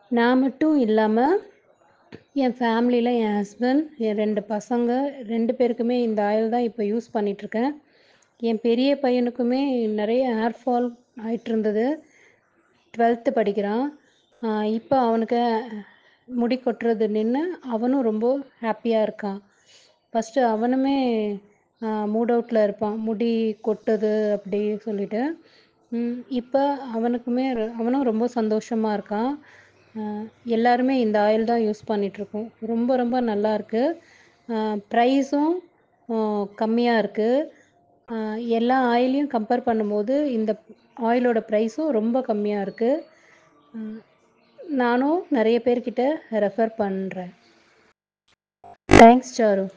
நான் மட்டும் இல்லாமல் என் ஃபேமிலியில் என் ஹஸ்பண்ட் என் ரெண்டு பசங்க ரெண்டு பேருக்குமே இந்த ஆயில் தான் இப்போ யூஸ் பண்ணிகிட்ருக்கேன் என் பெரிய பையனுக்குமே நிறைய ஹேர் ஃபால் ஆயிட்டு இருந்தது டுவெல்த்து படிக்கிறான் இப்போ அவனுக்கு முடி கொட்டுறது நின்று அவனும் ரொம்ப ஹாப்பியாக இருக்கான் ஃபஸ்ட்டு அவனுமே மூட் அவுட்டில் இருப்பான் முடி கொட்டுது அப்படி சொல்லிட்டு இப்போ அவனுக்குமே ர- அவனும் ரொம்ப சந்தோஷமாக இருக்கான் ஆஹ் எல்லாருமே இந்த ஆயில் தான் யூஸ் பண்ணிகிட்ருக்கோம் ரொம்ப ரொம்ப நல்லா இருக்கு ப்ரைஸும் கம்மியாக இருக்குது எல்லா ஆயிலையும் கம்பேர் பண்ணும்போது இந்த ஆயிலோட ப்ரைஸும் ரொம்ப கம்மியாக இருக்குது நானும் நிறைய பேர்கிட்ட ரெஃபர் பண்ணுறேன் தேங்க்ஸ் சாரு